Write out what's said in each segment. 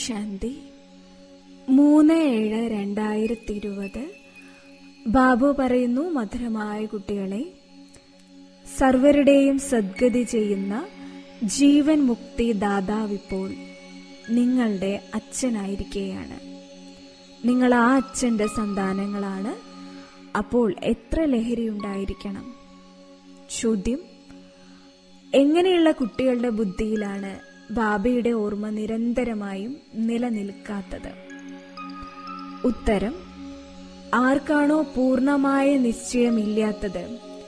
ശാന്തി മൂന്ന് ഏഴ് രണ്ടായിരത്തി ഇരുപത് ബാബു പറയുന്നു മധുരമായ കുട്ടികളെ സർവരുടെയും സദ്ഗതി ചെയ്യുന്ന ജീവൻ മുക്തി ദാതാവിപ്പോൾ നിങ്ങളുടെ അച്ഛനായിരിക്കുകയാണ് നിങ്ങൾ ആ അച്ഛന്റെ സന്താനങ്ങളാണ് അപ്പോൾ എത്ര ലഹരി ഉണ്ടായിരിക്കണം ചോദ്യം എങ്ങനെയുള്ള കുട്ടികളുടെ ബുദ്ധിയിലാണ് ബാബയുടെ ഓർമ്മ നിരന്തരമായും നിലനിൽക്കാത്തത് ഉത്തരം ആർക്കാണോ പൂർണമായ നിശ്ചയമില്ലാത്തത്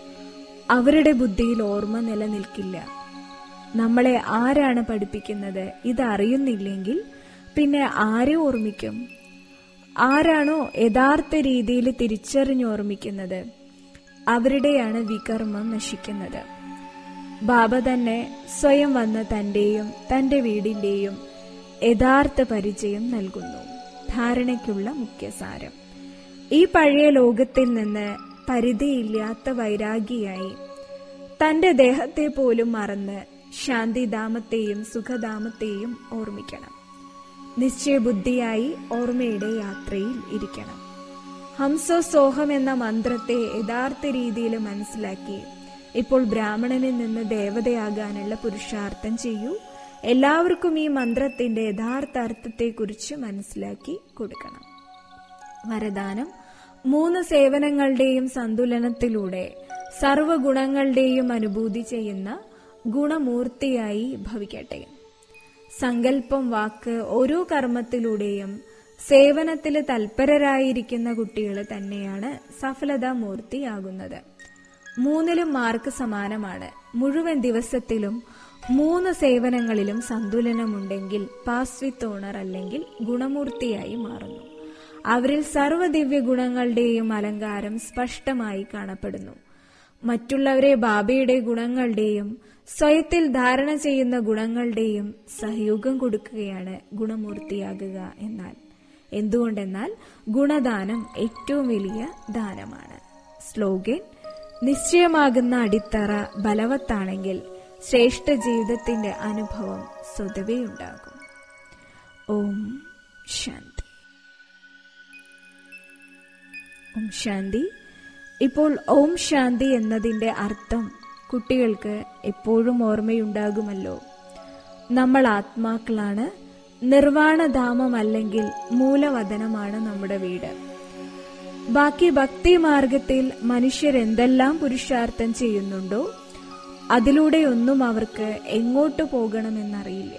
അവരുടെ ബുദ്ധിയിൽ ഓർമ്മ നിലനിൽക്കില്ല നമ്മളെ ആരാണ് പഠിപ്പിക്കുന്നത് ഇതറിയുന്നില്ലെങ്കിൽ പിന്നെ ആരെ ഓർമ്മിക്കും ആരാണോ യഥാർത്ഥ രീതിയിൽ തിരിച്ചറിഞ്ഞോർമ്മിക്കുന്നത് അവരുടെയാണ് വികർമ്മം നശിക്കുന്നത് ബാബ തന്നെ സ്വയം വന്ന് തന്റെയും തന്റെ വീടിന്റെയും യഥാർത്ഥ പരിചയം നൽകുന്നു ധാരണയ്ക്കുള്ള മുഖ്യസാരം ഈ പഴയ ലോകത്തിൽ നിന്ന് പരിധിയില്ലാത്ത വൈരാഗിയായി തന്റെ ദേഹത്തെ പോലും മറന്ന് ശാന്തിധാമത്തെയും സുഖധാമത്തെയും ഓർമ്മിക്കണം നിശ്ചയബുദ്ധിയായി ഓർമ്മയുടെ യാത്രയിൽ ഇരിക്കണം ഹംസോ സോഹം എന്ന മന്ത്രത്തെ യഥാർത്ഥ രീതിയിൽ മനസ്സിലാക്കി ഇപ്പോൾ ബ്രാഹ്മണനിൽ നിന്ന് ദേവതയാകാനുള്ള പുരുഷാർത്ഥം ചെയ്യൂ എല്ലാവർക്കും ഈ മന്ത്രത്തിന്റെ യഥാർത്ഥ അർത്ഥത്തെക്കുറിച്ച് മനസ്സിലാക്കി കൊടുക്കണം വരദാനം മൂന്ന് സേവനങ്ങളുടെയും സന്തുലനത്തിലൂടെ സർവഗുണങ്ങളുടെയും അനുഭൂതി ചെയ്യുന്ന ഗുണമൂർത്തിയായി ഭവിക്കട്ടെ സങ്കല്പം വാക്ക് ഓരോ കർമ്മത്തിലൂടെയും സേവനത്തിൽ തൽപരരായിരിക്കുന്ന കുട്ടികൾ തന്നെയാണ് സഫലതാമൂർത്തിയാകുന്നത് മൂന്നിലും മാർക്ക് സമാനമാണ് മുഴുവൻ ദിവസത്തിലും മൂന്ന് സേവനങ്ങളിലും സന്തുലനമുണ്ടെങ്കിൽ പാസ് വിത്ത് ഓണർ അല്ലെങ്കിൽ ഗുണമൂർത്തിയായി മാറുന്നു അവരിൽ സർവ്വദിവ്യ ഗുണങ്ങളുടെയും അലങ്കാരം സ്പഷ്ടമായി കാണപ്പെടുന്നു മറ്റുള്ളവരെ ബാബയുടെ ഗുണങ്ങളുടെയും സ്വയത്തിൽ ധാരണ ചെയ്യുന്ന ഗുണങ്ങളുടെയും സഹയോഗം കൊടുക്കുകയാണ് ഗുണമൂർത്തിയാകുക എന്നാൽ എന്തുകൊണ്ടെന്നാൽ ഗുണദാനം ഏറ്റവും വലിയ ദാനമാണ് സ്ലോഗൻ നിശ്ചയമാകുന്ന അടിത്തറ ബലവത്താണെങ്കിൽ ശ്രേഷ്ഠ ജീവിതത്തിന്റെ അനുഭവം സ്വതവേ ഉണ്ടാകും ഓം ശാന്തി ഓം ശാന്തി ഇപ്പോൾ ഓം ശാന്തി എന്നതിന്റെ അർത്ഥം കുട്ടികൾക്ക് എപ്പോഴും ഓർമ്മയുണ്ടാകുമല്ലോ നമ്മൾ ആത്മാക്കളാണ് നിർവാണധാമം അല്ലെങ്കിൽ മൂലവതനമാണ് നമ്മുടെ വീട് ബാക്കി ഭക്തി മാർഗത്തിൽ മനുഷ്യർ എന്തെല്ലാം പുരുഷാർത്ഥം ചെയ്യുന്നുണ്ടോ അതിലൂടെയൊന്നും അവർക്ക് എങ്ങോട്ട് പോകണമെന്നറിയില്ല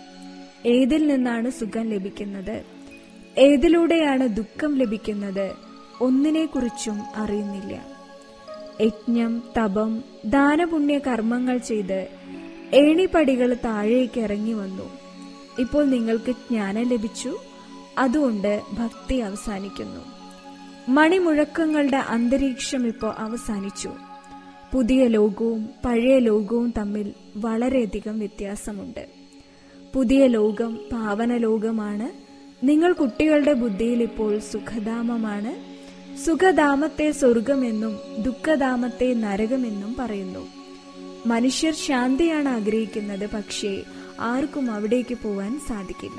ഏതിൽ നിന്നാണ് സുഖം ലഭിക്കുന്നത് ഏതിലൂടെയാണ് ദുഃഖം ലഭിക്കുന്നത് ഒന്നിനെക്കുറിച്ചും അറിയുന്നില്ല യജ്ഞം തപം ദാനപുണ്യ കർമ്മങ്ങൾ ചെയ്ത് ഏണിപ്പടികൾ താഴേക്ക് ഇറങ്ങി വന്നു ഇപ്പോൾ നിങ്ങൾക്ക് ജ്ഞാനം ലഭിച്ചു അതുകൊണ്ട് ഭക്തി അവസാനിക്കുന്നു മണിമുഴക്കങ്ങളുടെ അന്തരീക്ഷം ഇപ്പോൾ അവസാനിച്ചു പുതിയ ലോകവും പഴയ ലോകവും തമ്മിൽ വളരെയധികം വ്യത്യാസമുണ്ട് പുതിയ ലോകം പാവന ലോകമാണ് നിങ്ങൾ കുട്ടികളുടെ ബുദ്ധിയിൽ ഇപ്പോൾ സുഖധാമമാണ് സുഖധാമത്തെ സ്വർഗമെന്നും ദുഃഖധാമത്തെ നരകമെന്നും പറയുന്നു മനുഷ്യർ ശാന്തിയാണ് ആഗ്രഹിക്കുന്നത് പക്ഷേ ആർക്കും അവിടേക്ക് പോവാൻ സാധിക്കില്ല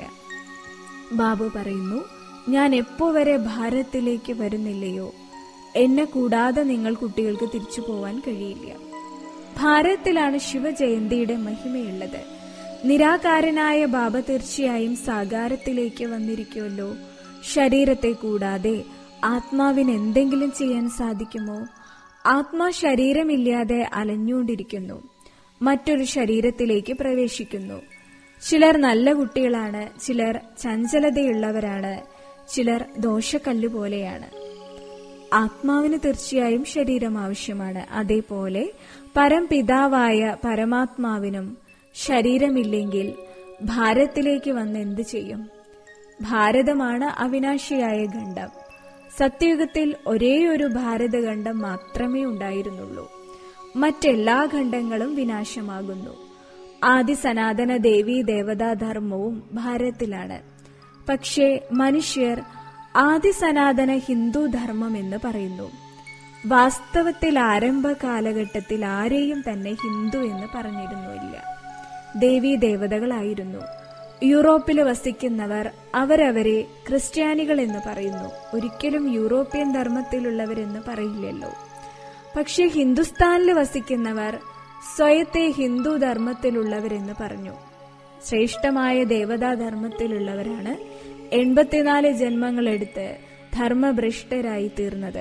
ബാബു പറയുന്നു ഞാൻ എപ്പോ വരെ ഭാരതത്തിലേക്ക് വരുന്നില്ലയോ എന്നെ കൂടാതെ നിങ്ങൾ കുട്ടികൾക്ക് തിരിച്ചു പോവാൻ കഴിയില്ല ഭാരതത്തിലാണ് ശിവജയന്തിയുടെ മഹിമയുള്ളത് നിരാകാരനായ ബാബ തീർച്ചയായും സാകാരത്തിലേക്ക് വന്നിരിക്കുമല്ലോ ശരീരത്തെ കൂടാതെ ആത്മാവിന് എന്തെങ്കിലും ചെയ്യാൻ സാധിക്കുമോ ആത്മാ ശരീരമില്ലാതെ അലഞ്ഞുകൊണ്ടിരിക്കുന്നു മറ്റൊരു ശരീരത്തിലേക്ക് പ്രവേശിക്കുന്നു ചിലർ നല്ല കുട്ടികളാണ് ചിലർ ചഞ്ചലതയുള്ളവരാണ് ചിലർ ദോഷക്കല്ല് പോലെയാണ് ആത്മാവിന് തീർച്ചയായും ശരീരം ആവശ്യമാണ് അതേപോലെ പരംപിതാവായ പരമാത്മാവിനും ശരീരമില്ലെങ്കിൽ ഭാരതത്തിലേക്ക് വന്ന് എന്ത് ചെയ്യും ഭാരതമാണ് അവിനാശിയായ ഖണ്ഡം സത്യയുഗത്തിൽ ഒരേയൊരു ഭാരതഖണ്ഡം മാത്രമേ ഉണ്ടായിരുന്നുള്ളൂ മറ്റെല്ലാ ഖണ്ഡങ്ങളും വിനാശമാകുന്നു ആദി സനാതന ദേവീ ദേവതാധർമ്മവും ഭാരതത്തിലാണ് പക്ഷേ മനുഷ്യർ ആദി സനാതന ഹിന്ദു ധർമ്മം എന്ന് പറയുന്നു വാസ്തവത്തിൽ ആരംഭ കാലഘട്ടത്തിൽ ആരെയും തന്നെ ഹിന്ദു എന്ന് പറഞ്ഞിരുന്നില്ല ദേവീ ദേവതകളായിരുന്നു യൂറോപ്പിൽ വസിക്കുന്നവർ അവരവരെ ക്രിസ്ത്യാനികൾ എന്ന് പറയുന്നു ഒരിക്കലും യൂറോപ്യൻ ധർമ്മത്തിലുള്ളവരെന്ന് പറയില്ലല്ലോ പക്ഷെ ഹിന്ദുസ്ഥാനിൽ വസിക്കുന്നവർ സ്വയത്തെ ഹിന്ദു ധർമ്മത്തിലുള്ളവരെന്ന് പറഞ്ഞു ശ്രേഷ്ഠമായ ദേവതാ ധർമ്മത്തിലുള്ളവരാണ് എൺപത്തിനാല് ജന്മങ്ങളെടുത്ത് ധർമ്മഭ്രഷ്ടരായി തീർന്നത്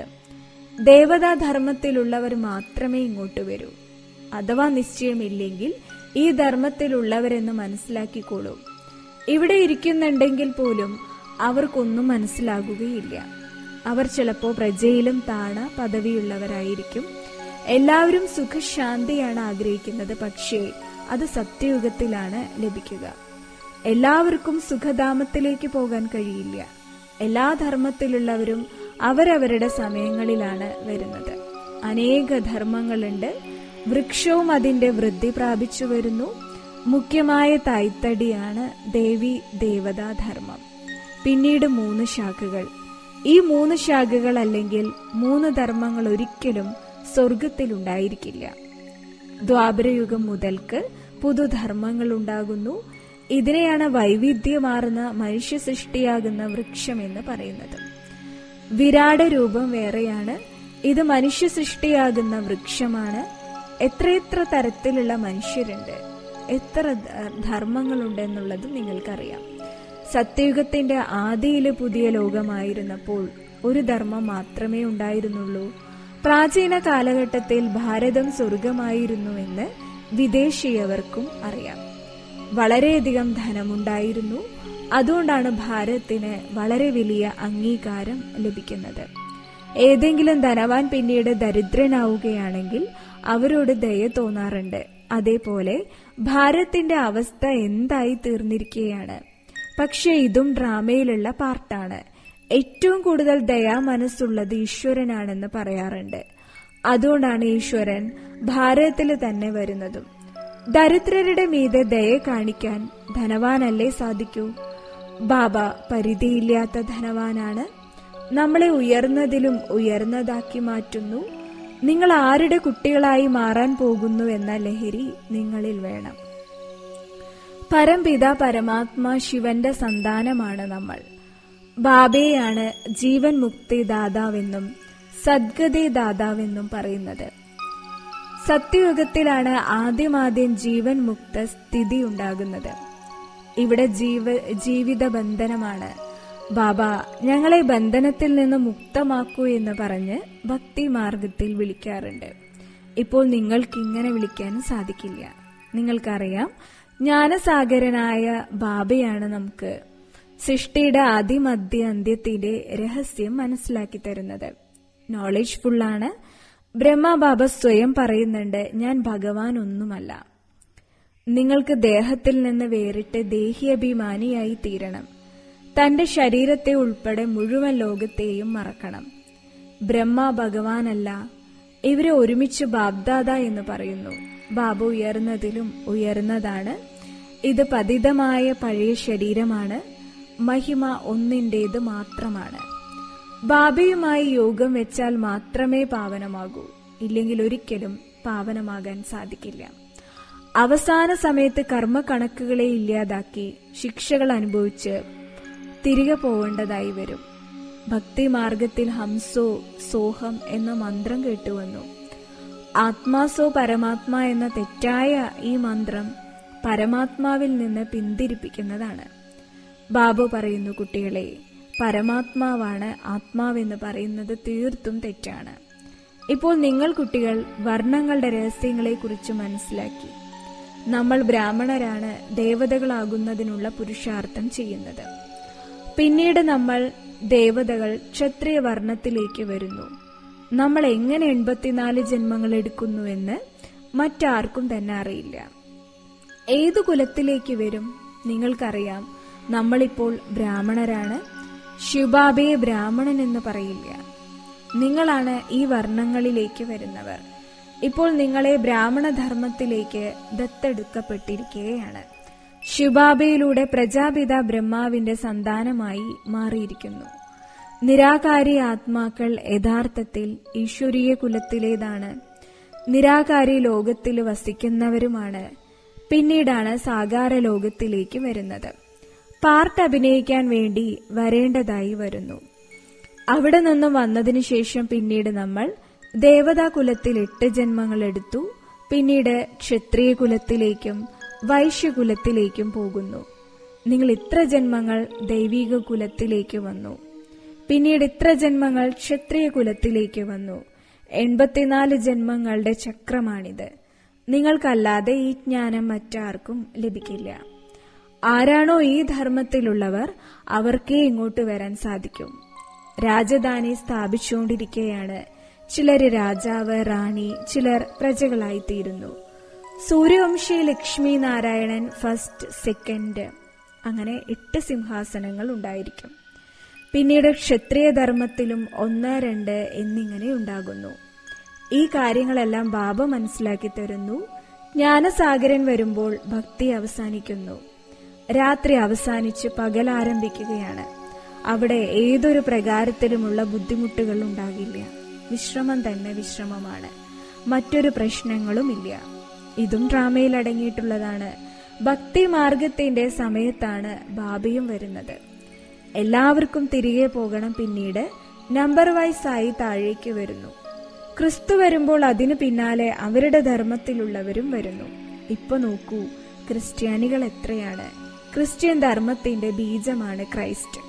ദേവതാ ധർമ്മത്തിലുള്ളവർ മാത്രമേ ഇങ്ങോട്ട് വരൂ അഥവാ നിശ്ചയമില്ലെങ്കിൽ ഈ ധർമ്മത്തിലുള്ളവരെന്ന് മനസ്സിലാക്കിക്കോളൂ ഇവിടെ ഇരിക്കുന്നുണ്ടെങ്കിൽ പോലും അവർക്കൊന്നും മനസ്സിലാകുകയില്ല അവർ ചിലപ്പോൾ പ്രജയിലും താണ പദവിയുള്ളവരായിരിക്കും എല്ലാവരും സുഖശാന്തിയാണ് ആഗ്രഹിക്കുന്നത് പക്ഷേ അത് സത്യയുഗത്തിലാണ് ലഭിക്കുക എല്ലാവർക്കും സുഖധാമത്തിലേക്ക് പോകാൻ കഴിയില്ല എല്ലാ ധർമ്മത്തിലുള്ളവരും അവരവരുടെ സമയങ്ങളിലാണ് വരുന്നത് അനേക ധർമ്മങ്ങളുണ്ട് വൃക്ഷവും അതിന്റെ വൃദ്ധി പ്രാപിച്ചു വരുന്നു മുഖ്യമായ തായ്തടിയാണ് ദേവി ദേവതാ ധർമ്മം പിന്നീട് മൂന്ന് ശാഖകൾ ഈ മൂന്ന് ശാഖകൾ അല്ലെങ്കിൽ മൂന്ന് ധർമ്മങ്ങൾ ഒരിക്കലും സ്വർഗത്തിലുണ്ടായിരിക്കില്ല ദ്വാപരയുഗം മുതൽക്ക് പുതുധർമ്മങ്ങൾ ഉണ്ടാകുന്നു ഇതിനെയാണ് വൈവിധ്യമാർന്ന മനുഷ്യ സൃഷ്ടിയാകുന്ന വൃക്ഷം എന്ന് പറയുന്നത് വിരാട രൂപം വേറെയാണ് ഇത് മനുഷ്യ സൃഷ്ടിയാകുന്ന വൃക്ഷമാണ് എത്രയെത്ര തരത്തിലുള്ള മനുഷ്യരുണ്ട് എത്ര ധർമ്മങ്ങളുണ്ട് എന്നുള്ളത് നിങ്ങൾക്കറിയാം സത്യയുഗത്തിന്റെ ആദിയിലെ പുതിയ ലോകമായിരുന്നപ്പോൾ ഒരു ധർമ്മം മാത്രമേ ഉണ്ടായിരുന്നുള്ളൂ പ്രാചീന കാലഘട്ടത്തിൽ ഭാരതം സ്വർഗമായിരുന്നുവെന്ന് വിദേശീയവർക്കും അറിയാം വളരെയധികം ധനമുണ്ടായിരുന്നു അതുകൊണ്ടാണ് ഭാരതത്തിന് വളരെ വലിയ അംഗീകാരം ലഭിക്കുന്നത് ഏതെങ്കിലും ധനവാൻ പിന്നീട് ദരിദ്രനാവുകയാണെങ്കിൽ അവരോട് ദയ തോന്നാറുണ്ട് അതേപോലെ ഭാരതത്തിന്റെ അവസ്ഥ എന്തായി തീർന്നിരിക്കുകയാണ് പക്ഷേ ഇതും ഡ്രാമയിലുള്ള പാർട്ടാണ് ഏറ്റവും കൂടുതൽ ദയാ മനസ്സുള്ളത് ഈശ്വരനാണെന്ന് പറയാറുണ്ട് അതുകൊണ്ടാണ് ഈശ്വരൻ ഭാരതത്തിൽ തന്നെ വരുന്നതും ദരിദ്രരുടെ മീതെ ദയ കാണിക്കാൻ ധനവാനല്ലേ സാധിക്കൂ ബാബ പരിധിയില്ലാത്ത ധനവാനാണ് നമ്മളെ ഉയർന്നതിലും ഉയർന്നതാക്കി മാറ്റുന്നു നിങ്ങൾ ആരുടെ കുട്ടികളായി മാറാൻ പോകുന്നു എന്ന ലഹരി നിങ്ങളിൽ വേണം പരംപിത പരമാത്മാ ശിവന്റെ സന്താനമാണ് നമ്മൾ ബാബയെയാണ് ജീവൻ മുക്തി ദാതാവെന്നും സദ്ഗതി ദാതാവെന്നും പറയുന്നത് സത്യയുഗത്തിലാണ് ആദ്യമാദ്യം ജീവൻ മുക്ത സ്ഥിതി ഉണ്ടാകുന്നത് ഇവിടെ ജീവ ജീവിത ബന്ധനമാണ് ബാബ ഞങ്ങളെ ബന്ധനത്തിൽ നിന്ന് മുക്തമാക്കൂ എന്ന് പറഞ്ഞ് ഭക്തി മാർഗത്തിൽ വിളിക്കാറുണ്ട് ഇപ്പോൾ നിങ്ങൾക്ക് ഇങ്ങനെ വിളിക്കാൻ സാധിക്കില്ല നിങ്ങൾക്കറിയാം ജ്ഞാനസാഗരനായ ബാബയാണ് നമുക്ക് സൃഷ്ടിയുടെ ആദിമധ്യ അന്ത്യത്തിന്റെ രഹസ്യം മനസ്സിലാക്കി തരുന്നത് നോളജ് ഫുള്ളാണ് ബ്രഹ്മബാബ സ്വയം പറയുന്നുണ്ട് ഞാൻ ഭഗവാൻ ഒന്നുമല്ല നിങ്ങൾക്ക് ദേഹത്തിൽ നിന്ന് വേറിട്ട് ദേഹിയഭിമാനിയായി തീരണം തന്റെ ശരീരത്തെ ഉൾപ്പെടെ മുഴുവൻ ലോകത്തെയും മറക്കണം ബ്രഹ്മ ഭഗവാനല്ല ഇവരെ ഒരുമിച്ച് ബാബ്ദാദ എന്ന് പറയുന്നു ബാബു ഉയർന്നതിലും ഉയർന്നതാണ് ഇത് പതിതമായ പഴയ ശരീരമാണ് മഹിമ ഒന്നിൻ്റേത് മാത്രമാണ് ബാബയുമായി യോഗം വെച്ചാൽ മാത്രമേ പാവനമാകൂ ഇല്ലെങ്കിൽ ഒരിക്കലും പാവനമാകാൻ സാധിക്കില്ല അവസാന സമയത്ത് കർമ്മക്കണക്കുകളെ ഇല്ലാതാക്കി ശിക്ഷകൾ അനുഭവിച്ച് തിരികെ പോവേണ്ടതായി വരും ഭക്തി മാർഗത്തിൽ ഹംസോ സോഹം എന്ന മന്ത്രം കേട്ടുവന്നു ആത്മാസോ പരമാത്മാ എന്ന തെറ്റായ ഈ മന്ത്രം പരമാത്മാവിൽ നിന്ന് പിന്തിരിപ്പിക്കുന്നതാണ് ബാബു പറയുന്നു കുട്ടികളെ പരമാത്മാവാണ് ആത്മാവെന്ന് പറയുന്നത് തീർത്തും തെറ്റാണ് ഇപ്പോൾ നിങ്ങൾ കുട്ടികൾ വർണ്ണങ്ങളുടെ രഹസ്യങ്ങളെക്കുറിച്ച് മനസ്സിലാക്കി നമ്മൾ ബ്രാഹ്മണരാണ് ദേവതകളാകുന്നതിനുള്ള പുരുഷാർത്ഥം ചെയ്യുന്നത് പിന്നീട് നമ്മൾ ദേവതകൾ ക്ഷത്രിയ വർണ്ണത്തിലേക്ക് വരുന്നു നമ്മൾ എങ്ങനെ എൺപത്തിനാല് ജന്മങ്ങൾ എടുക്കുന്നുവെന്ന് മറ്റാർക്കും തന്നെ അറിയില്ല ഏതു കുലത്തിലേക്ക് വരും നിങ്ങൾക്കറിയാം നമ്മളിപ്പോൾ ബ്രാഹ്മണരാണ് ശിവബാബയെ ബ്രാഹ്മണൻ എന്ന് പറയില്ല നിങ്ങളാണ് ഈ വർണ്ണങ്ങളിലേക്ക് വരുന്നവർ ഇപ്പോൾ നിങ്ങളെ ബ്രാഹ്മണ ധർമ്മത്തിലേക്ക് ദത്തെടുക്കപ്പെട്ടിരിക്കുകയാണ് ശിവബാബയിലൂടെ പ്രജാപിത ബ്രഹ്മാവിന്റെ സന്താനമായി മാറിയിരിക്കുന്നു നിരാകാരി ആത്മാക്കൾ യഥാർത്ഥത്തിൽ ഈശ്വരീയ കുലത്തിലേതാണ് നിരാകാരി ലോകത്തിൽ വസിക്കുന്നവരുമാണ് പിന്നീടാണ് സാകാര ലോകത്തിലേക്ക് വരുന്നത് പാർട്ട് അഭിനയിക്കാൻ വേണ്ടി വരേണ്ടതായി വരുന്നു അവിടെ നിന്നും വന്നതിനു ശേഷം പിന്നീട് നമ്മൾ ദേവതാ കുലത്തിൽ എട്ട് ജന്മങ്ങൾ എടുത്തു പിന്നീട് ക്ഷത്രിയ കുലത്തിലേക്കും വൈശ്യകുലത്തിലേക്കും പോകുന്നു നിങ്ങൾ ഇത്ര ജന്മങ്ങൾ ദൈവിക കുലത്തിലേക്ക് വന്നു പിന്നീട് ഇത്ര ജന്മങ്ങൾ ക്ഷത്രിയ കുലത്തിലേക്ക് വന്നു എൺപത്തിനാല് ജന്മങ്ങളുടെ ചക്രമാണിത് നിങ്ങൾക്കല്ലാതെ ഈ ജ്ഞാനം മറ്റാർക്കും ലഭിക്കില്ല ആരാണോ ഈ ധർമ്മത്തിലുള്ളവർ അവർക്കേ ഇങ്ങോട്ട് വരാൻ സാധിക്കും രാജധാനി സ്ഥാപിച്ചുകൊണ്ടിരിക്കെയാണ് ചിലര് രാജാവ് റാണി ചിലർ പ്രജകളായിത്തീരുന്നു സൂര്യവംശി ലക്ഷ്മി നാരായണൻ ഫസ്റ്റ് സെക്കൻഡ് അങ്ങനെ എട്ട് സിംഹാസനങ്ങൾ ഉണ്ടായിരിക്കും പിന്നീട് ക്ഷത്രിയ ധർമ്മത്തിലും ഒന്ന് രണ്ട് എന്നിങ്ങനെ ഉണ്ടാകുന്നു ഈ കാര്യങ്ങളെല്ലാം ബാബ മനസ്സിലാക്കി തരുന്നു ജ്ഞാനസാഗരൻ വരുമ്പോൾ ഭക്തി അവസാനിക്കുന്നു രാത്രി അവസാനിച്ച് പകൽ ആരംഭിക്കുകയാണ് അവിടെ ഏതൊരു പ്രകാരത്തിലുമുള്ള ബുദ്ധിമുട്ടുകൾ ഉണ്ടാകില്ല വിശ്രമം തന്നെ വിശ്രമമാണ് മറ്റൊരു പ്രശ്നങ്ങളുമില്ല ഇതും ഡ്രാമയിൽ അടങ്ങിയിട്ടുള്ളതാണ് ഭക്തി മാർഗത്തിന്റെ സമയത്താണ് ബാബയും വരുന്നത് എല്ലാവർക്കും തിരികെ പോകണം പിന്നീട് നമ്പർ വൈസ് ആയി താഴേക്ക് വരുന്നു ക്രിസ്തു വരുമ്പോൾ അതിനു പിന്നാലെ അവരുടെ ധർമ്മത്തിലുള്ളവരും വരുന്നു ഇപ്പൊ നോക്കൂ ക്രിസ്ത്യാനികൾ എത്രയാണ് ക്രിസ്ത്യൻ ധർമ്മത്തിന്റെ ബീജമാണ് ക്രൈസ്റ്റ്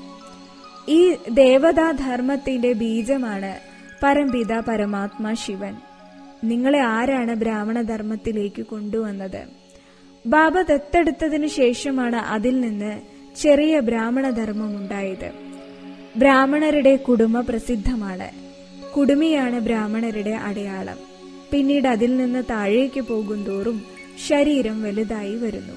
ഈ ദേവതാ ധർമ്മത്തിന്റെ ബീജമാണ് പരംപിത പരമാത്മാ ശിവൻ നിങ്ങളെ ആരാണ് ബ്രാഹ്മണ ധർമ്മത്തിലേക്ക് കൊണ്ടുവന്നത് ബാബ ദത്തെടുത്തതിനു ശേഷമാണ് അതിൽ നിന്ന് ചെറിയ ബ്രാഹ്മണ ധർമ്മം ഉണ്ടായത് ബ്രാഹ്മണരുടെ കുടുംബ പ്രസിദ്ധമാണ് കുടുമിയാണ് ബ്രാഹ്മണരുടെ അടയാളം പിന്നീട് അതിൽ നിന്ന് താഴേക്ക് പോകുന്തോറും ശരീരം വലുതായി വരുന്നു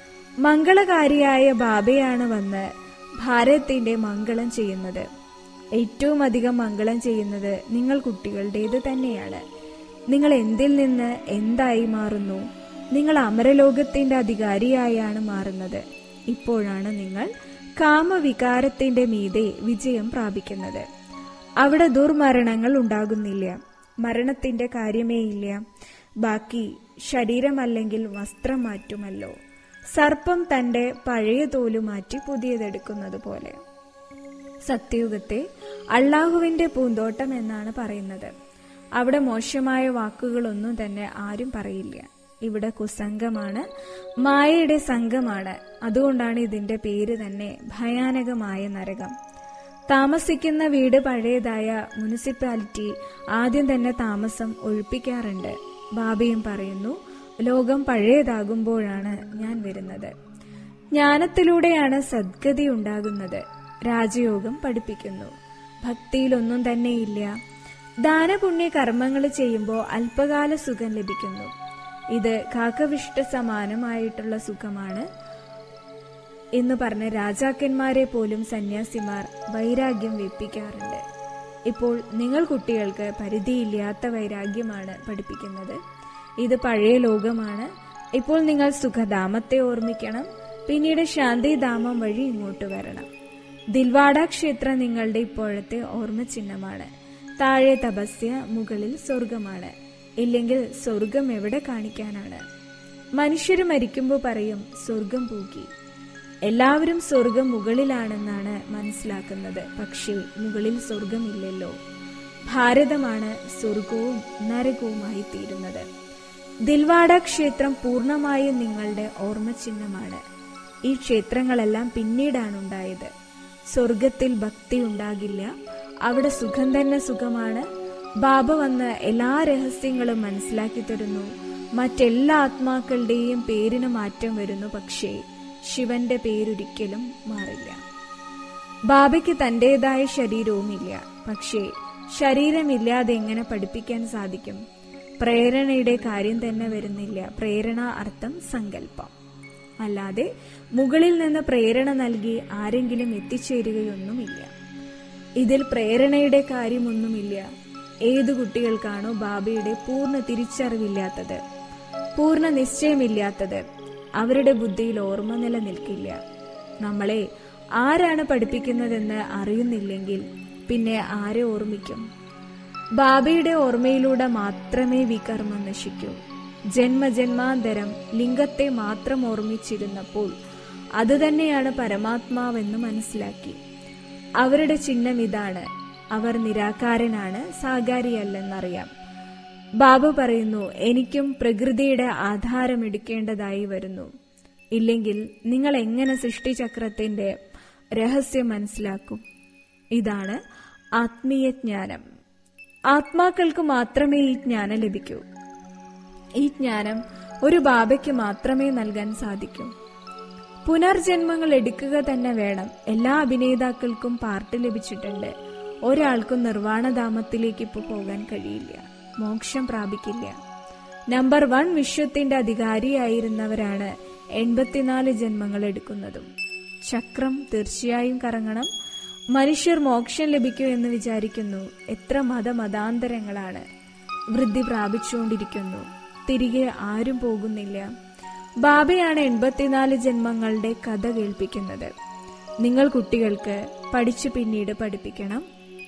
മംഗളകാരിയായ ബാബയാണ് വന്ന് ഭാരതത്തിന്റെ മംഗളം ചെയ്യുന്നത് ഏറ്റവും അധികം മംഗളം ചെയ്യുന്നത് നിങ്ങൾ കുട്ടികളുടേത് തന്നെയാണ് നിങ്ങൾ എന്തിൽ നിന്ന് എന്തായി മാറുന്നു നിങ്ങൾ അമരലോകത്തിന്റെ അധികാരിയായാണ് മാറുന്നത് ഇപ്പോഴാണ് നിങ്ങൾ കാമവികാരത്തിന്റെ മീതെ വിജയം പ്രാപിക്കുന്നത് അവിടെ ദുർമരണങ്ങൾ ഉണ്ടാകുന്നില്ല മരണത്തിന്റെ കാര്യമേ ഇല്ല ബാക്കി ശരീരമല്ലെങ്കിൽ വസ്ത്രം മാറ്റുമല്ലോ സർപ്പം തന്റെ പഴയ തോലു മാറ്റി പുതിയതെടുക്കുന്നത് പോലെ സത്യയുഗത്തെ അള്ളാഹുവിന്റെ പൂന്തോട്ടം എന്നാണ് പറയുന്നത് അവിടെ മോശമായ വാക്കുകളൊന്നും തന്നെ ആരും പറയില്ല ഇവിടെ കുസംഗമാണ് മായയുടെ സംഘമാണ് അതുകൊണ്ടാണ് ഇതിന്റെ പേര് തന്നെ ഭയാനകമായ നരകം താമസിക്കുന്ന വീട് പഴയതായ മുനിസിപ്പാലിറ്റി ആദ്യം തന്നെ താമസം ഒഴിപ്പിക്കാറുണ്ട് ബാബയും പറയുന്നു ലോകം പഴയതാകുമ്പോഴാണ് ഞാൻ വരുന്നത് ജ്ഞാനത്തിലൂടെയാണ് സദ്ഗതി ഉണ്ടാകുന്നത് രാജയോഗം പഠിപ്പിക്കുന്നു ഭക്തിയിലൊന്നും തന്നെയില്ല ദാനപുണ്യ കർമ്മങ്ങൾ ചെയ്യുമ്പോൾ അല്പകാല സുഖം ലഭിക്കുന്നു ഇത് കാക്കവിഷ്ട സമാനമായിട്ടുള്ള സുഖമാണ് എന്ന് പറഞ്ഞ് രാജാക്കന്മാരെ പോലും സന്യാസിമാർ വൈരാഗ്യം വെപ്പിക്കാറുണ്ട് ഇപ്പോൾ നിങ്ങൾ കുട്ടികൾക്ക് പരിധിയില്ലാത്ത വൈരാഗ്യമാണ് പഠിപ്പിക്കുന്നത് ഇത് പഴയ ലോകമാണ് ഇപ്പോൾ നിങ്ങൾ സുഖധാമത്തെ ഓർമ്മിക്കണം പിന്നീട് ശാന്തിധാമം വഴി ഇങ്ങോട്ട് വരണം ദിൽവാഡ ക്ഷേത്രം നിങ്ങളുടെ ഇപ്പോഴത്തെ ഓർമ്മ ചിഹ്നമാണ് താഴെ തപസ്യ മുകളിൽ സ്വർഗമാണ് ഇല്ലെങ്കിൽ സ്വർഗം എവിടെ കാണിക്കാനാണ് മനുഷ്യര് മരിക്കുമ്പോൾ പറയും സ്വർഗം പൂക്കി എല്ലാവരും സ്വർഗം മുകളിലാണെന്നാണ് മനസ്സിലാക്കുന്നത് പക്ഷേ മുകളിൽ സ്വർഗമില്ലല്ലോ ഭാരതമാണ് സ്വർഗവും നരകവുമായി തീരുന്നത് ദിൽവാഡ ക്ഷേത്രം പൂർണ്ണമായും നിങ്ങളുടെ ഓർമ്മചിഹ്നമാണ് ഈ ക്ഷേത്രങ്ങളെല്ലാം പിന്നീടാണ് ഉണ്ടായത് സ്വർഗത്തിൽ ഭക്തി ഉണ്ടാകില്ല അവിടെ സുഖം തന്നെ സുഖമാണ് ബാബ വന്ന് എല്ലാ രഹസ്യങ്ങളും മനസ്സിലാക്കി തരുന്നു മറ്റെല്ലാ ആത്മാക്കളുടെയും പേരിന് മാറ്റം വരുന്നു പക്ഷേ ശിവന്റെ പേരൊരിക്കലും മാറില്ല ബാബയ്ക്ക് തന്റേതായ ശരീരവുമില്ല പക്ഷേ ശരീരമില്ലാതെ എങ്ങനെ പഠിപ്പിക്കാൻ സാധിക്കും പ്രേരണയുടെ കാര്യം തന്നെ വരുന്നില്ല പ്രേരണ അർത്ഥം സങ്കല്പം അല്ലാതെ മുകളിൽ നിന്ന് പ്രേരണ നൽകി ആരെങ്കിലും എത്തിച്ചേരുകയൊന്നുമില്ല ഇതിൽ പ്രേരണയുടെ കാര്യമൊന്നുമില്ല ഏതു കുട്ടികൾക്കാണോ ബാബയുടെ പൂർണ്ണ തിരിച്ചറിവില്ലാത്തത് പൂർണ്ണ നിശ്ചയമില്ലാത്തത് അവരുടെ ബുദ്ധിയിൽ ഓർമ്മ നിലനിൽക്കില്ല നമ്മളെ ആരാണ് പഠിപ്പിക്കുന്നതെന്ന് അറിയുന്നില്ലെങ്കിൽ പിന്നെ ആരെ ഓർമ്മിക്കും ബാബയുടെ ഓർമ്മയിലൂടെ മാത്രമേ വികർമ്മം നശിക്കൂ ജന്മജന്മാന്തരം ലിംഗത്തെ മാത്രം ഓർമ്മിച്ചിരുന്നപ്പോൾ അതുതന്നെയാണ് പരമാത്മാവെന്ന് മനസ്സിലാക്കി അവരുടെ ചിഹ്നം ഇതാണ് അവർ നിരാകാരനാണ് സാകാരിയല്ലെന്നറിയാം ബാബു പറയുന്നു എനിക്കും പ്രകൃതിയുടെ ആധാരം എടുക്കേണ്ടതായി വരുന്നു ഇല്ലെങ്കിൽ നിങ്ങൾ എങ്ങനെ സൃഷ്ടിചക്രത്തിന്റെ രഹസ്യം മനസ്സിലാക്കും ഇതാണ് ആത്മീയ ജ്ഞാനം ആത്മാക്കൾക്ക് മാത്രമേ ഈ ജ്ഞാനം ലഭിക്കൂ ഈ ജ്ഞാനം ഒരു ബാബയ്ക്ക് മാത്രമേ നൽകാൻ സാധിക്കൂ പുനർജന്മങ്ങൾ എടുക്കുക തന്നെ വേണം എല്ലാ അഭിനേതാക്കൾക്കും പാർട്ടി ലഭിച്ചിട്ടുണ്ട് ഒരാൾക്കും നിർവാണധാമത്തിലേക്ക് ഇപ്പോൾ പോകാൻ കഴിയില്ല മോക്ഷം പ്രാപിക്കില്ല നമ്പർ വൺ വിശ്വത്തിന്റെ അധികാരിയായിരുന്നവരാണ് എൺപത്തിനാല് ജന്മങ്ങൾ എടുക്കുന്നതും ചക്രം തീർച്ചയായും കറങ്ങണം മനുഷ്യർ മോക്ഷം ലഭിക്കൂ എന്ന് വിചാരിക്കുന്നു എത്ര മതമതാന്തരങ്ങളാണ് വൃദ്ധി പ്രാപിച്ചുകൊണ്ടിരിക്കുന്നു തിരികെ ആരും പോകുന്നില്ല ബാബയാണ് എൺപത്തിനാല് ജന്മങ്ങളുടെ കഥ കേൾപ്പിക്കുന്നത് നിങ്ങൾ കുട്ടികൾക്ക് പഠിച്ചു പിന്നീട് പഠിപ്പിക്കണം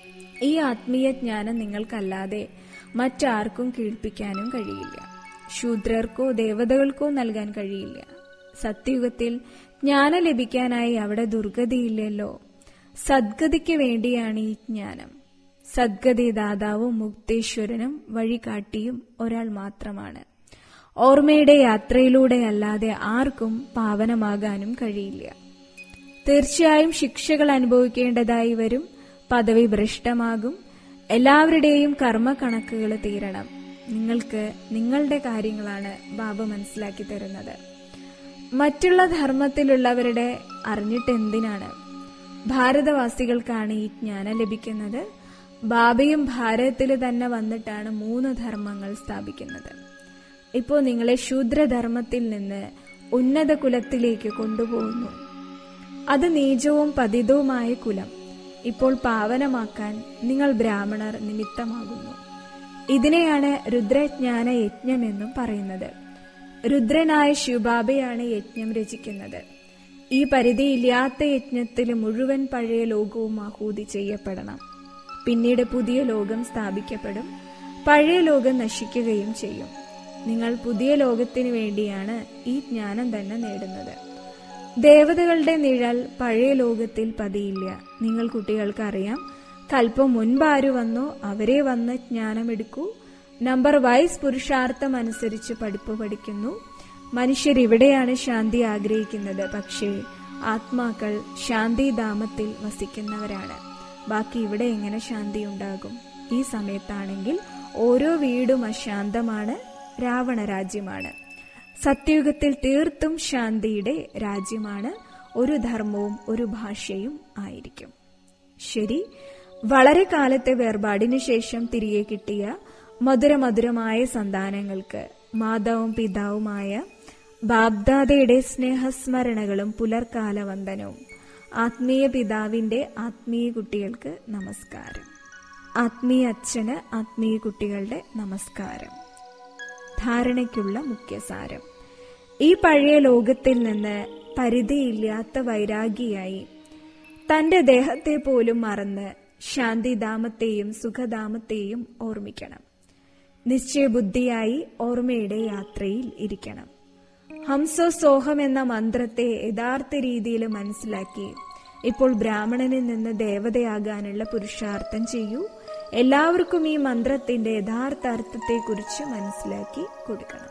ഈ ആത്മീയ ജ്ഞാനം നിങ്ങൾക്കല്ലാതെ മറ്റാർക്കും കേൾപ്പിക്കാനും കഴിയില്ല ശൂദ്രർക്കോ ദേവതകൾക്കോ നൽകാൻ കഴിയില്ല സത്യയുഗത്തിൽ ജ്ഞാനം ലഭിക്കാനായി അവിടെ ദുർഗതിയില്ലല്ലോ സദ്ഗതിക്ക് വേണ്ടിയാണ് ഈ ജ്ഞാനം സദ്ഗതി ദാതാവും മുക്തേശ്വരനും വഴികാട്ടിയും ഒരാൾ മാത്രമാണ് ഓർമ്മയുടെ യാത്രയിലൂടെ അല്ലാതെ ആർക്കും പാവനമാകാനും കഴിയില്ല തീർച്ചയായും ശിക്ഷകൾ അനുഭവിക്കേണ്ടതായി വരും പദവി ഭ്രഷ്ടമാകും എല്ലാവരുടെയും കർമ്മക്കണക്കുകൾ തീരണം നിങ്ങൾക്ക് നിങ്ങളുടെ കാര്യങ്ങളാണ് ബാബ മനസ്സിലാക്കി തരുന്നത് മറ്റുള്ള ധർമ്മത്തിലുള്ളവരുടെ അറിഞ്ഞിട്ട് എന്തിനാണ് ഭാരതവാസികൾക്കാണ് ഈ ജ്ഞാനം ലഭിക്കുന്നത് ബാബയും ഭാരതത്തിൽ തന്നെ വന്നിട്ടാണ് മൂന്ന് ധർമ്മങ്ങൾ സ്ഥാപിക്കുന്നത് ഇപ്പോൾ നിങ്ങളെ ശൂദ്രധർമ്മത്തിൽ നിന്ന് ഉന്നത കുലത്തിലേക്ക് കൊണ്ടുപോകുന്നു അത് നീചവും പതിതവുമായ കുലം ഇപ്പോൾ പാവനമാക്കാൻ നിങ്ങൾ ബ്രാഹ്മണർ നിമിത്തമാകുന്നു ഇതിനെയാണ് രുദ്രജ്ഞാന യജ്ഞമെന്നും പറയുന്നത് രുദ്രനായ ശിവബാബയാണ് യജ്ഞം രചിക്കുന്നത് ഈ പരിധിയില്ലാത്ത യജ്ഞത്തിൽ മുഴുവൻ പഴയ ലോകവും ആഹൂതി ചെയ്യപ്പെടണം പിന്നീട് പുതിയ ലോകം സ്ഥാപിക്കപ്പെടും പഴയ ലോകം നശിക്കുകയും ചെയ്യും നിങ്ങൾ പുതിയ ലോകത്തിനു വേണ്ടിയാണ് ഈ ജ്ഞാനം തന്നെ നേടുന്നത് ദേവതകളുടെ നിഴൽ പഴയ ലോകത്തിൽ പതിയില്ല നിങ്ങൾ കുട്ടികൾക്ക് അറിയാം കൽപ്പം മുൻപ് ആര് വന്നോ അവരെ വന്ന് ജ്ഞാനമെടുക്കൂ നമ്പർ വൈസ് പുരുഷാർത്ഥം അനുസരിച്ച് പഠിപ്പ് പഠിക്കുന്നു മനുഷ്യർ ഇവിടെയാണ് ശാന്തി ആഗ്രഹിക്കുന്നത് പക്ഷേ ആത്മാക്കൾ ശാന്തിധാമത്തിൽ വസിക്കുന്നവരാണ് ബാക്കി ഇവിടെ എങ്ങനെ ശാന്തി ഉണ്ടാകും ഈ സമയത്താണെങ്കിൽ ഓരോ വീടും അശാന്തമാണ് രാവണ രാജ്യമാണ് സത്യയുഗത്തിൽ തീർത്തും ശാന്തിയുടെ രാജ്യമാണ് ഒരു ധർമ്മവും ഒരു ഭാഷയും ആയിരിക്കും ശരി വളരെ കാലത്തെ വേർപാടിനു ശേഷം തിരികെ കിട്ടിയ മധുരമധുരമായ സന്താനങ്ങൾക്ക് മാതാവും പിതാവുമായ ബാബ്ദാദയുടെ സ്നേഹസ്മരണകളും പുലർക്കാല വന്ദനവും ആത്മീയ പിതാവിന്റെ ആത്മീയ കുട്ടികൾക്ക് നമസ്കാരം ആത്മീയ അച്ഛന് ആത്മീയ കുട്ടികളുടെ നമസ്കാരം ധാരണയ്ക്കുള്ള മുഖ്യസാരം ഈ പഴയ ലോകത്തിൽ നിന്ന് പരിധിയില്ലാത്ത വൈരാഗിയായി തന്റെ ദേഹത്തെ പോലും മറന്ന് ശാന്തിധാമത്തെയും സുഖധാമത്തെയും ഓർമ്മിക്കണം നിശ്ചയബുദ്ധിയായി ഓർമ്മയുടെ യാത്രയിൽ ഇരിക്കണം ഹംസോ സോഹം എന്ന മന്ത്രത്തെ യഥാർത്ഥ രീതിയിൽ മനസ്സിലാക്കി ഇപ്പോൾ ബ്രാഹ്മണനിൽ നിന്ന് ദേവതയാകാനുള്ള പുരുഷാർത്ഥം ചെയ്യൂ എല്ലാവർക്കും ഈ മന്ത്രത്തിന്റെ യഥാർത്ഥ അർത്ഥത്തെക്കുറിച്ച് മനസ്സിലാക്കി കൊടുക്കണം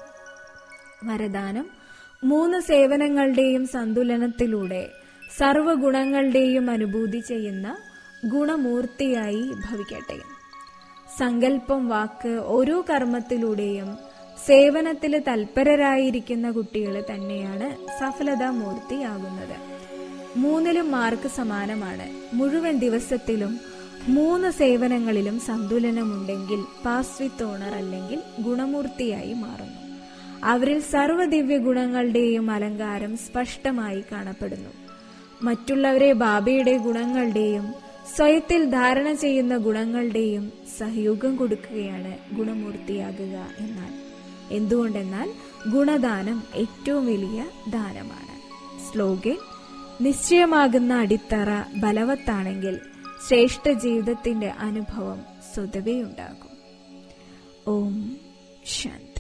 വരദാനം മൂന്ന് സേവനങ്ങളുടെയും സന്തുലനത്തിലൂടെ സർവഗുണങ്ങളുടെയും അനുഭൂതി ചെയ്യുന്ന ഗുണമൂർത്തിയായി ഭവിക്കട്ടെ സങ്കല്പം വാക്ക് ഓരോ കർമ്മത്തിലൂടെയും സേവനത്തിൽ തൽപരരായിരിക്കുന്ന കുട്ടികൾ തന്നെയാണ് സഫലതാമൂർത്തിയാകുന്നത് മൂന്നിലും മാർക്ക് സമാനമാണ് മുഴുവൻ ദിവസത്തിലും മൂന്ന് സേവനങ്ങളിലും സന്തുലനമുണ്ടെങ്കിൽ പാസ് വിത്ത് ഓണർ അല്ലെങ്കിൽ ഗുണമൂർത്തിയായി മാറുന്നു അവരിൽ സർവ്വദിവ്യ ഗുണങ്ങളുടെയും അലങ്കാരം സ്പഷ്ടമായി കാണപ്പെടുന്നു മറ്റുള്ളവരെ ബാബയുടെ ഗുണങ്ങളുടെയും സ്വയത്തിൽ ധാരണ ചെയ്യുന്ന ഗുണങ്ങളുടെയും സഹയോഗം കൊടുക്കുകയാണ് ഗുണമൂർത്തിയാകുക എന്നാൽ എന്തുകൊണ്ടെന്നാൽ ഗുണദാനം ഏറ്റവും വലിയ ദാനമാണ് സ്ലോഗൻ നിശ്ചയമാകുന്ന അടിത്തറ ബലവത്താണെങ്കിൽ ശ്രേഷ്ഠ ജീവിതത്തിന്റെ അനുഭവം സ്വതവേ ഉണ്ടാകും ഓം ശാന്തി